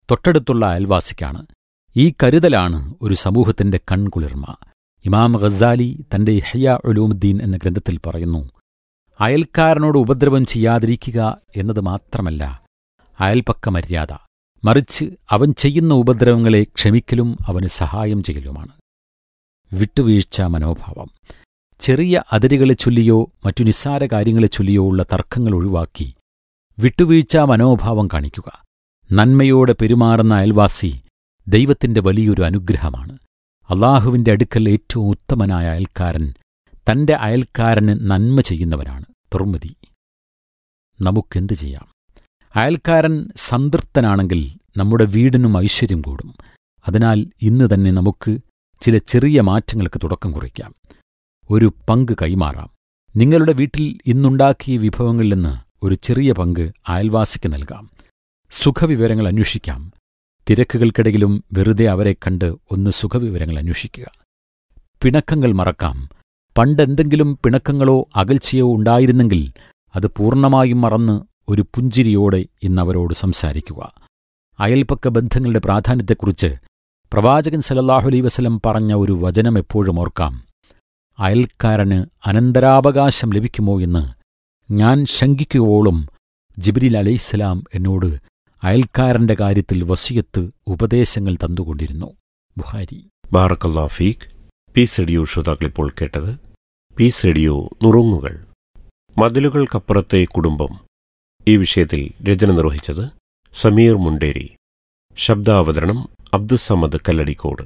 തൊട്ടടുത്തുള്ള അയൽവാസിക്കാണ് ഈ കരുതലാണ് ഒരു സമൂഹത്തിന്റെ കൺകുളിർമ ഇമാം ഖസാലി തന്റെ ഇഹ്യ ഉലൂമുദ്ദീൻ എന്ന ഗ്രന്ഥത്തിൽ പറയുന്നു അയൽക്കാരനോട് ഉപദ്രവം ചെയ്യാതിരിക്കുക എന്നത് മാത്രമല്ല അയൽപക്ക മര്യാദ മറിച്ച് അവൻ ചെയ്യുന്ന ഉപദ്രവങ്ങളെ ക്ഷമിക്കലും അവന് സഹായം ചെയ്യലുമാണ് വിട്ടുവീഴ്ച മനോഭാവം ചെറിയ അതിരുകളെ ചൊല്ലിയോ മറ്റു നിസ്സാര കാര്യങ്ങളെ ചൊല്ലിയോ ഉള്ള തർക്കങ്ങൾ ഒഴിവാക്കി വിട്ടുവീഴ്ച മനോഭാവം കാണിക്കുക നന്മയോടെ പെരുമാറുന്ന അയൽവാസി ദൈവത്തിന്റെ വലിയൊരു അനുഗ്രഹമാണ് അള്ളാഹുവിന്റെ അടുക്കൽ ഏറ്റവും ഉത്തമനായ അയൽക്കാരൻ തന്റെ അയൽക്കാരന് നന്മ ചെയ്യുന്നവനാണ് തുർമതി നമുക്കെന്തു ചെയ്യാം അയൽക്കാരൻ സംതൃപ്തനാണെങ്കിൽ നമ്മുടെ വീടിനും ഐശ്വര്യം കൂടും അതിനാൽ ഇന്ന് തന്നെ നമുക്ക് ചില ചെറിയ മാറ്റങ്ങൾക്ക് തുടക്കം കുറിക്കാം ഒരു പങ്ക് കൈമാറാം നിങ്ങളുടെ വീട്ടിൽ ഇന്നുണ്ടാക്കിയ വിഭവങ്ങളിൽ നിന്ന് ഒരു ചെറിയ പങ്ക് അയൽവാസിക്ക് നൽകാം സുഖവിവരങ്ങൾ അന്വേഷിക്കാം തിരക്കുകൾക്കിടയിലും വെറുതെ അവരെ കണ്ട് ഒന്ന് സുഖവിവരങ്ങൾ അന്വേഷിക്കുക പിണക്കങ്ങൾ മറക്കാം പണ്ടെന്തെങ്കിലും പിണക്കങ്ങളോ അകൽച്ചയോ ഉണ്ടായിരുന്നെങ്കിൽ അത് പൂർണ്ണമായും മറന്ന് ഒരു പുഞ്ചിരിയോടെ ഇന്നവരോട് സംസാരിക്കുക അയൽപക്ക ബന്ധങ്ങളുടെ പ്രാധാന്യത്തെക്കുറിച്ച് പ്രവാചകൻ സലല്ലാഹു അലൈ വസലം പറഞ്ഞ ഒരു വചനം എപ്പോഴും ഓർക്കാം അയൽക്കാരന് അനന്തരാവകാശം ലഭിക്കുമോ എന്ന് ഞാൻ ശങ്കിക്കുവോളം ജിബ്രീൽ അലൈഹിസ്സലാം എന്നോട് അയൽക്കാരന്റെ കാര്യത്തിൽ വസിയത്ത് ഉപദേശങ്ങൾ തന്നുകൊണ്ടിരുന്നു ബുഹാരി ബാറക്കല്ലാ ഫീഖ് പീസ് റേഡിയോ ശ്രോതാക്കളിപ്പോൾ കേട്ടത് പീസ് റേഡിയോ നുറുങ്ങുകൾ മതിലുകൾക്കപ്പുറത്തെ കുടുംബം ഈ വിഷയത്തിൽ രചന നിർവഹിച്ചത് സമീർ മുണ്ടേരി ശബ്ദാവതരണം അബ്ദുസമദ് കല്ലടിക്കോട്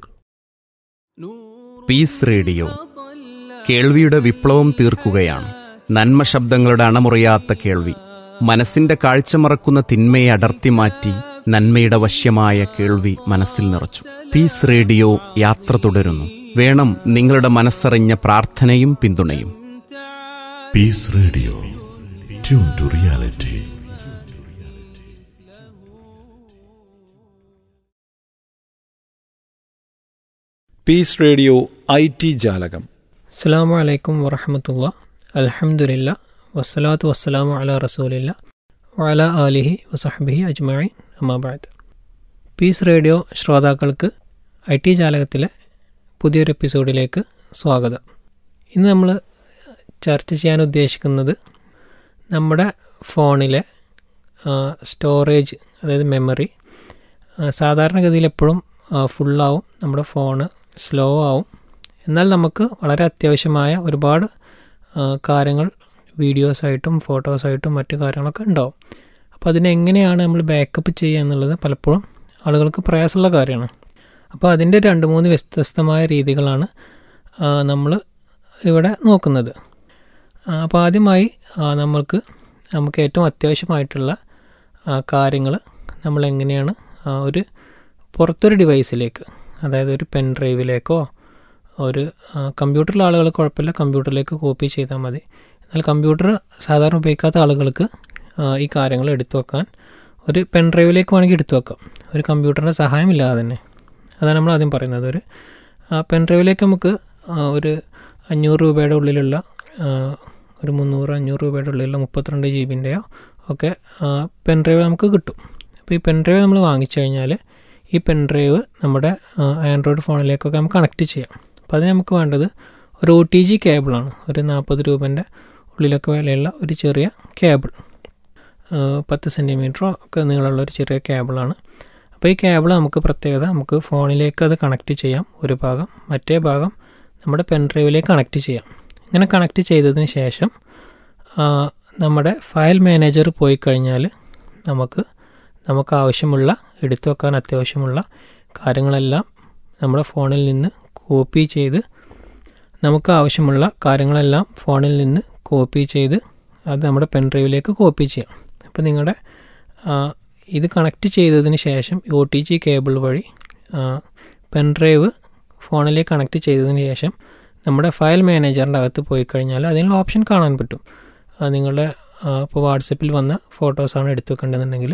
പീസ് റേഡിയോ കേൾവിയുടെ വിപ്ലവം തീർക്കുകയാണ് നന്മ ശബ്ദങ്ങളുടെ അണമുറിയാത്ത കേൾവി മനസ്സിന്റെ കാഴ്ച മറക്കുന്ന തിന്മയെ അടർത്തി മാറ്റി നന്മയുടെ വശ്യമായ കേൾവി മനസ്സിൽ നിറച്ചു പീസ് റേഡിയോ യാത്ര തുടരുന്നു വേണം നിങ്ങളുടെ മനസ്സറിഞ്ഞ പ്രാർത്ഥനയും പിന്തുണയും Peace Radio. Tune to reality. Peace radio I T ജാലകം അസ്സാം വലൈക്കും വറഹമത്തുള്ള അലഹമുല്ല വസ്സലാത്തു വസ്സലാമു അല റസൂലില്ല വഅല ആലിഹി വസഹബിഹി അജ്മായി അമ്മാബാദ് പീസ് റേഡിയോ ശ്രോതാക്കൾക്ക് ഐ ടി ജാലകത്തിലെ പുതിയൊരു എപ്പിസോഡിലേക്ക് സ്വാഗതം ഇന്ന് നമ്മൾ ചർച്ച ചെയ്യാൻ ഉദ്ദേശിക്കുന്നത് നമ്മുടെ ഫോണിലെ സ്റ്റോറേജ് അതായത് മെമ്മറി സാധാരണഗതിയിൽ എപ്പോഴും ഫുള്ളാവും നമ്മുടെ ഫോണ് സ്ലോ ആവും എന്നാൽ നമുക്ക് വളരെ അത്യാവശ്യമായ ഒരുപാട് ആ, കാര്യങ്ങൾ വീഡിയോസായിട്ടും ഫോട്ടോസായിട്ടും മറ്റു കാര്യങ്ങളൊക്കെ ഉണ്ടാവും അപ്പോൾ അതിനെങ്ങനെയാണ് നമ്മൾ ബാക്കപ്പ് ചെയ്യുക എന്നുള്ളത് പലപ്പോഴും ആളുകൾക്ക് പ്രയാസമുള്ള കാര്യമാണ് അപ്പോൾ അതിൻ്റെ രണ്ട് മൂന്ന് വ്യത്യസ്തമായ രീതികളാണ് നമ്മൾ ഇവിടെ നോക്കുന്നത് ആ, അപ്പോൾ ആദ്യമായി ആ, നമ്മൾക്ക് നമുക്ക് ഏറ്റവും അത്യാവശ്യമായിട്ടുള്ള കാര്യങ്ങൾ നമ്മൾ എങ്ങനെയാണ് ആ, ഒരു പുറത്തൊരു ഡിവൈസിലേക്ക് അതായത് ഒരു പെൻ ഡ്രൈവിലേക്കോ ഒരു ആ, കമ്പ്യൂട്ടറിലെ ആളുകൾ കുഴപ്പമില്ല കമ്പ്യൂട്ടറിലേക്ക് കോപ്പി ചെയ്താൽ മതി എന്നാൽ കമ്പ്യൂട്ടർ സാധാരണ ഉപയോഗിക്കാത്ത ആളുകൾക്ക് ആ, ഈ കാര്യങ്ങൾ എടുത്തു വെക്കാൻ ഒരു പെൻ ഡ്രൈവിലേക്ക് വേണമെങ്കിൽ എടുത്തു വെക്കാം ഒരു കമ്പ്യൂട്ടറിൻ്റെ സഹായമില്ലാതെ തന്നെ അതാണ് നമ്മൾ ആദ്യം പറയുന്നത് ഒരു ആ, പെൻ ഡ്രൈവിലേക്ക് നമുക്ക് ആ, ഒരു അഞ്ഞൂറ് രൂപയുടെ ഉള്ളിലുള്ള ആ, ഒരു മുന്നൂറ് അഞ്ഞൂറ് രൂപയുടെ ഉള്ളിലുള്ള മുപ്പത്തിരണ്ട് ജി ബിൻ്റെയോ ഒക്കെ ആ, പെൻ ഡ്രൈവ് നമുക്ക് കിട്ടും അപ്പോൾ ഈ പെൻ ഡ്രൈവ് നമ്മൾ വാങ്ങിച്ചു കഴിഞ്ഞാൽ ഈ പെൻ ഡ്രൈവ് നമ്മുടെ ആ, ആൻഡ്രോയിഡ് ഫോണിലേക്കൊക്കെ നമുക്ക് കണക്ട് ചെയ്യാം അപ്പോൾ അതിന് നമുക്ക് വേണ്ടത് ഒരു ഒ ടി ജി കേബിളാണ് ഒരു നാൽപ്പത് രൂപൻ്റെ ഉള്ളിലൊക്കെ വിലയുള്ള ഒരു ചെറിയ കേബിൾ ആ, പത്ത് സെൻറ്റിമീറ്ററോ ഒക്കെ നീളമുള്ള ഒരു ചെറിയ കേബിളാണ് അപ്പോൾ ഈ കേബിൾ നമുക്ക് പ്രത്യേകത നമുക്ക് ഫോണിലേക്ക് അത് കണക്ട് ചെയ്യാം ഒരു ഭാഗം മറ്റേ ഭാഗം നമ്മുടെ പെൻ ഡ്രൈവിലേക്ക് കണക്ട് ചെയ്യാം ഇങ്ങനെ കണക്ട് ചെയ്തതിന് ശേഷം ആ, നമ്മുടെ ഫയൽ മാനേജർ പോയി കഴിഞ്ഞാൽ നമുക്ക് നമുക്ക് ആവശ്യമുള്ള എടുത്തു വെക്കാൻ അത്യാവശ്യമുള്ള കാര്യങ്ങളെല്ലാം നമ്മുടെ ഫോണിൽ നിന്ന് കോപ്പി ചെയ്ത് നമുക്ക് ആവശ്യമുള്ള കാര്യങ്ങളെല്ലാം ഫോണിൽ നിന്ന് കോപ്പി ചെയ്ത് അത് നമ്മുടെ പെൻ ഡ്രൈവിലേക്ക് കോപ്പി ചെയ്യാം അപ്പോൾ നിങ്ങളുടെ ആ, ഇത് കണക്ട് ചെയ്തതിന് ശേഷം ഒ ടി ജി കേബിൾ വഴി പെൻ ഡ്രൈവ് ഫോണിലേക്ക് കണക്ട് ചെയ്തതിന് ശേഷം നമ്മുടെ ഫയൽ മാനേജറിൻ്റെ അകത്ത് പോയി കഴിഞ്ഞാൽ അതിനുള്ള ഓപ്ഷൻ കാണാൻ പറ്റും ആ, നിങ്ങളുടെ ഇപ്പോൾ വാട്സപ്പിൽ വന്ന ഫോട്ടോസാണ് എടുത്തു വെക്കേണ്ടതെന്നുണ്ടെങ്കിൽ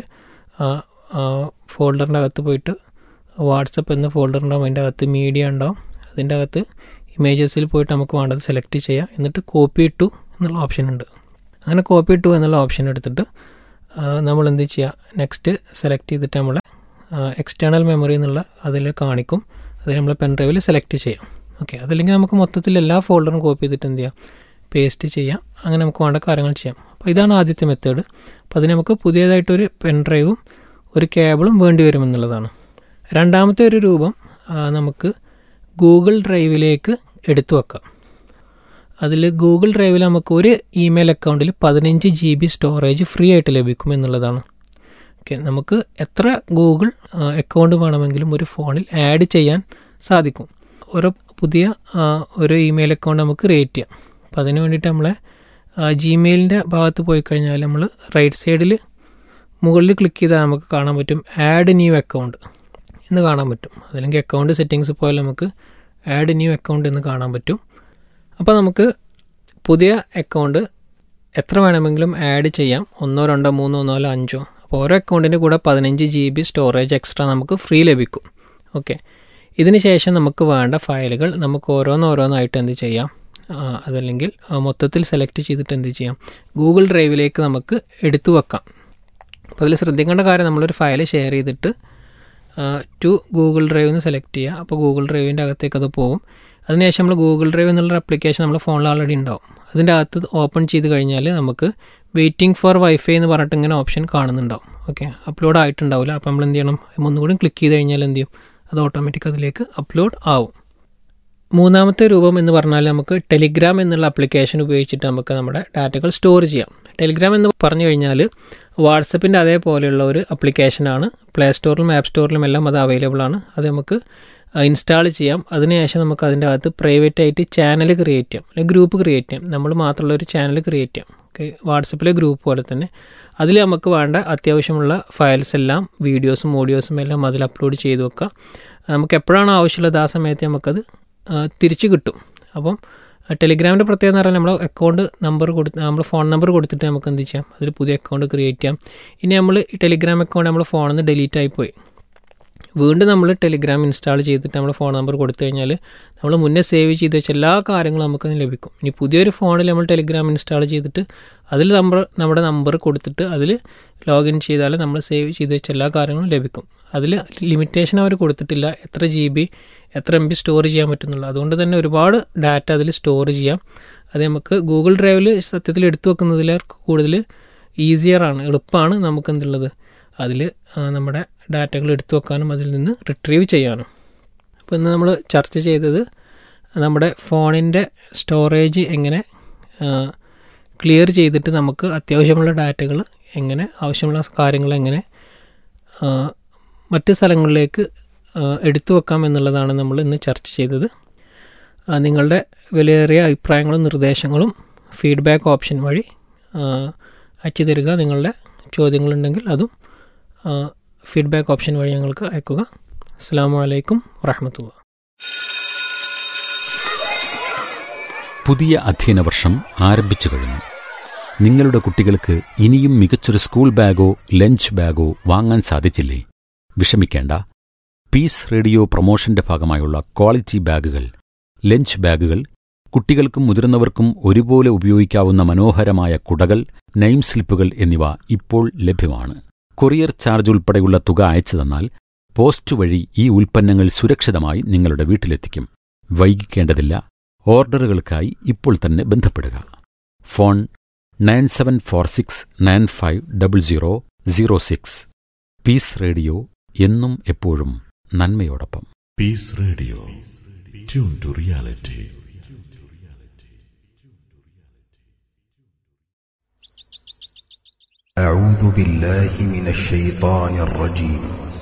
ഫോൾഡറിൻ്റെ അകത്ത് പോയിട്ട് വാട്സപ്പ് എന്ന ഫോൾഡർ ഉണ്ടാവും അതിൻ്റെ അകത്ത് മീഡിയ ഉണ്ടാവും അതിൻ്റെ അകത്ത് ഇമേജസിൽ പോയിട്ട് നമുക്ക് വേണ്ടത് സെലക്ട് ചെയ്യാം എന്നിട്ട് കോപ്പി ടു എന്നുള്ള ഓപ്ഷൻ ഉണ്ട് അങ്ങനെ കോപ്പി ടു എന്നുള്ള ഓപ്ഷൻ എടുത്തിട്ട് നമ്മൾ എന്ത് ചെയ്യുക നെക്സ്റ്റ് സെലക്ട് ചെയ്തിട്ട് നമ്മളെ എക്സ്റ്റേണൽ മെമ്മറി എന്നുള്ള അതിൽ കാണിക്കും അത് നമ്മൾ പെൻ ഡ്രൈവിൽ സെലക്ട് ചെയ്യാം ഓക്കെ അതല്ലെങ്കിൽ നമുക്ക് മൊത്തത്തിൽ എല്ലാ ഫോൾഡറും കോപ്പി ചെയ്തിട്ട് എന്ത് ചെയ്യാം പേസ്റ്റ് ചെയ്യാം അങ്ങനെ നമുക്ക് വേണ്ട കാര്യങ്ങൾ ചെയ്യാം അപ്പോൾ ഇതാണ് ആദ്യത്തെ മെത്തേഡ് അപ്പോൾ അതിന് നമുക്ക് പുതിയതായിട്ടൊരു പെൻ ഡ്രൈവും ഒരു കേബിളും വേണ്ടി വരുമെന്നുള്ളതാണ് രണ്ടാമത്തെ ഒരു രൂപം ആ, നമുക്ക് ഗൂഗിൾ ഡ്രൈവിലേക്ക് എടുത്തു വെക്കാം അതിൽ ഗൂഗിൾ ഡ്രൈവിൽ നമുക്ക് ഒരു ഇമെയിൽ അക്കൗണ്ടിൽ പതിനഞ്ച് ജി ബി സ്റ്റോറേജ് ഫ്രീ ആയിട്ട് ലഭിക്കും എന്നുള്ളതാണ് ഓക്കെ നമുക്ക് എത്ര ഗൂഗിൾ അക്കൗണ്ട് വേണമെങ്കിലും ഒരു ഫോണിൽ ആഡ് ചെയ്യാൻ സാധിക്കും ഓരോ പുതിയ ആ, ഒരു ഇമെയിൽ അക്കൗണ്ട് നമുക്ക് ക്രിയേറ്റ് ചെയ്യാം അപ്പം അതിന് വേണ്ടിയിട്ട് നമ്മളെ ജിമെയിലിൻ്റെ ഭാഗത്ത് പോയി കഴിഞ്ഞാൽ നമ്മൾ റൈറ്റ് സൈഡിൽ മുകളിൽ ക്ലിക്ക് ചെയ്താൽ നമുക്ക് കാണാൻ പറ്റും ആഡ് ന്യൂ അക്കൗണ്ട് എന്ന് കാണാൻ പറ്റും അതല്ലെങ്കിൽ അക്കൗണ്ട് സെറ്റിങ്സ് പോയാൽ നമുക്ക് ആഡ് ന്യൂ അക്കൗണ്ട് എന്ന് കാണാൻ പറ്റും അപ്പോൾ നമുക്ക് പുതിയ അക്കൗണ്ട് എത്ര വേണമെങ്കിലും ആഡ് ചെയ്യാം ഒന്നോ രണ്ടോ മൂന്നോ നാലോ അഞ്ചോ അപ്പോൾ ഓരോ അക്കൗണ്ടിൻ്റെ കൂടെ പതിനഞ്ച് ജി ബി സ്റ്റോറേജ് എക്സ്ട്രാ നമുക്ക് ഫ്രീ ലഭിക്കും ഓക്കെ ഇതിന് ശേഷം നമുക്ക് വേണ്ട ഫയലുകൾ നമുക്ക് ഓരോന്നോരോന്നായിട്ട് എന്ത് ചെയ്യാം ആ, അതല്ലെങ്കിൽ ആ, മൊത്തത്തിൽ സെലക്ട് ചെയ്തിട്ട് എന്ത് ചെയ്യാം ഗൂഗിൾ ഡ്രൈവിലേക്ക് നമുക്ക് എടുത്തു വെക്കാം അപ്പോൾ അതിൽ ശ്രദ്ധിക്കേണ്ട കാര്യം നമ്മളൊരു ഫയൽ ഷെയർ ചെയ്തിട്ട് ടു ഗൂഗിൾ ഡ്രൈവ് എന്ന് സെലക്ട് ചെയ്യുക അപ്പോൾ ഗൂഗിൾ ഡ്രൈവിൻ്റെ അകത്തേക്ക് അത് പോകും അതിനുശേഷം നമ്മൾ ഗൂഗിൾ ഡ്രൈവ് എന്നുള്ള ആപ്ലിക്കേഷൻ നമ്മുടെ ഫോണിൽ ഓൾറെഡി ഉണ്ടാവും അതിൻ്റെ അകത്ത് ഓപ്പൺ ചെയ്ത് കഴിഞ്ഞാൽ നമുക്ക് വെയിറ്റിംഗ് ഫോർ വൈഫൈ എന്ന് പറഞ്ഞിട്ട് ഇങ്ങനെ ഓപ്ഷൻ കാണുന്നുണ്ടാവും ഓക്കെ അപ്ലോഡ് ആയിട്ടുണ്ടാവില്ല അപ്പോൾ നമ്മൾ എന്ത് ചെയ്യണം ഒന്നുകൂടി ക്ലിക്ക് ചെയ്ത് കഴിഞ്ഞാൽ എന്ത് ചെയ്യും അത് ഓട്ടോമാറ്റിക് അതിലേക്ക് അപ്ലോഡ് ആവും മൂന്നാമത്തെ രൂപം എന്ന് പറഞ്ഞാൽ നമുക്ക് ടെലിഗ്രാം എന്നുള്ള ആപ്ലിക്കേഷൻ ഉപയോഗിച്ചിട്ട് നമുക്ക് നമ്മുടെ ഡാറ്റകൾ സ്റ്റോർ ചെയ്യാം ടെലിഗ്രാം എന്ന് പറഞ്ഞു കഴിഞ്ഞാൽ വാട്സപ്പിൻ്റെ അതേപോലെയുള്ള ഒരു ആപ്ലിക്കേഷനാണ് പ്ലേ സ്റ്റോറിലും ആപ്പ് സ്റ്റോറിലും എല്ലാം അത് അവൈലബിൾ ആണ് അത് നമുക്ക് ഇൻസ്റ്റാൾ ചെയ്യാം അതിനുശേഷം നമുക്ക് അതിൻ്റെ അകത്ത് പ്രൈവറ്റ് ആയിട്ട് ചാനൽ ക്രിയേറ്റ് ചെയ്യാം അല്ലെങ്കിൽ ഗ്രൂപ്പ് ക്രിയേറ്റ് ചെയ്യാം നമ്മൾ മാത്രമുള്ള ഒരു ചാനൽ ക്രിയേറ്റ് ചെയ്യാം ഓക്കെ വാട്സപ്പിലെ ഗ്രൂപ്പ് പോലെ തന്നെ അതിൽ നമുക്ക് വേണ്ട അത്യാവശ്യമുള്ള ഫയൽസ് എല്ലാം വീഡിയോസും ഓഡിയോസും എല്ലാം അതിൽ അപ്ലോഡ് ചെയ്ത് വെക്കാം നമുക്ക് എപ്പോഴാണ് ആവശ്യമുള്ളത് ആ സമയത്ത് നമുക്കത് ആ, തിരിച്ച് കിട്ടും അപ്പം ടെലിഗ്രാമിൻ്റെ പ്രത്യേകത എന്ന് പറഞ്ഞാൽ നമ്മൾ അക്കൗണ്ട് നമ്പർ കൊടുത്ത് നമ്മൾ ഫോൺ നമ്പർ കൊടുത്തിട്ട് നമുക്ക് എന്ത് ചെയ്യാം അതിൽ പുതിയ അക്കൗണ്ട് ക്രിയേറ്റ് ചെയ്യാം ഇനി നമ്മൾ ഈ ടെലിഗ്രാം അക്കൗണ്ട് നമ്മൾ ഫോണിൽ നിന്ന് ഡിലീറ്റ് ആയിപ്പോയി വീണ്ടും നമ്മൾ ടെലിഗ്രാം ഇൻസ്റ്റാൾ ചെയ്തിട്ട് നമ്മൾ ഫോൺ നമ്പർ കൊടുത്തു കഴിഞ്ഞാൽ നമ്മൾ മുന്നേ സേവ് ചെയ്ത് വെച്ച എല്ലാ കാര്യങ്ങളും നമുക്ക് അതിന് ലഭിക്കും ഇനി പുതിയൊരു ഫോണിൽ നമ്മൾ ടെലിഗ്രാം ഇൻസ്റ്റാൾ ചെയ്തിട്ട് അതിൽ നമ്പർ നമ്മുടെ നമ്പർ കൊടുത്തിട്ട് അതിൽ ലോഗിൻ ചെയ്താൽ നമ്മൾ സേവ് ചെയ്ത് വെച്ച എല്ലാ കാര്യങ്ങളും ലഭിക്കും അതിൽ ലിമിറ്റേഷൻ അവർ കൊടുത്തിട്ടില്ല എത്ര ജി ബി എത്ര എം ബി സ്റ്റോർ ചെയ്യാൻ പറ്റുന്നുള്ളൂ അതുകൊണ്ട് തന്നെ ഒരുപാട് ഡാറ്റ അതിൽ സ്റ്റോർ ചെയ്യാം അത് നമുക്ക് ഗൂഗിൾ ഡ്രൈവിൽ സത്യത്തിൽ എടുത്തു വെക്കുന്നതിലേക്ക് കൂടുതൽ ഈസിയറാണ് എളുപ്പമാണ് നമുക്ക് എന്തുള്ളത് അതിൽ നമ്മുടെ ഡാറ്റകൾ എടുത്തു വെക്കാനും അതിൽ നിന്ന് റിട്രീവ് ചെയ്യാനും അപ്പോൾ ഇന്ന് നമ്മൾ ചർച്ച ചെയ്തത് നമ്മുടെ ഫോണിൻ്റെ സ്റ്റോറേജ് എങ്ങനെ ക്ലിയർ ചെയ്തിട്ട് നമുക്ക് അത്യാവശ്യമുള്ള ഡാറ്റകൾ എങ്ങനെ ആവശ്യമുള്ള കാര്യങ്ങൾ എങ്ങനെ ആ, മറ്റ് സ്ഥലങ്ങളിലേക്ക് ആ, എടുത്തു വെക്കാം എന്നുള്ളതാണ് നമ്മൾ ഇന്ന് ചർച്ച ചെയ്തത് ആ, നിങ്ങളുടെ വിലയേറിയ അഭിപ്രായങ്ങളും നിർദ്ദേശങ്ങളും ഫീഡ്ബാക്ക് ഓപ്ഷൻ വഴി ആ, അയച്ചു തരിക നിങ്ങളുടെ ചോദ്യങ്ങളുണ്ടെങ്കിൽ അതും ഫീഡ്ബാക്ക് ഓപ്ഷൻ വഴി ഞങ്ങൾക്ക് അയക്കുക അസ്സാം വലൈക്കും വറഹമത്തുള്ള പുതിയ അധ്യയന വർഷം ആരംഭിച്ചു കഴിഞ്ഞു നിങ്ങളുടെ കുട്ടികൾക്ക് ഇനിയും മികച്ചൊരു സ്കൂൾ ബാഗോ ലഞ്ച് ബാഗോ വാങ്ങാൻ സാധിച്ചില്ലേ വിഷമിക്കേണ്ട പീസ് റേഡിയോ പ്രൊമോഷന്റെ ഭാഗമായുള്ള ക്വാളിറ്റി ബാഗുകൾ ലഞ്ച് ബാഗുകൾ കുട്ടികൾക്കും മുതിർന്നവർക്കും ഒരുപോലെ ഉപയോഗിക്കാവുന്ന മനോഹരമായ കുടകൾ നെയിം സ്ലിപ്പുകൾ എന്നിവ ഇപ്പോൾ ലഭ്യമാണ് കൊറിയർ ചാർജ് ഉൾപ്പെടെയുള്ള തുക അയച്ചു തന്നാൽ പോസ്റ്റ് വഴി ഈ ഉൽപ്പന്നങ്ങൾ സുരക്ഷിതമായി നിങ്ങളുടെ വീട്ടിലെത്തിക്കും വൈകിക്കേണ്ടതില്ല ഓർഡറുകൾക്കായി ഇപ്പോൾ തന്നെ ബന്ധപ്പെടുക phone nine seven four six nine five double zero zero six Peace Radio എന്നും എപ്പോഴും നന്മയോടൊപ്പം Peace Radio. Tune to reality. أعوذ بالله من الشيطان الرجيم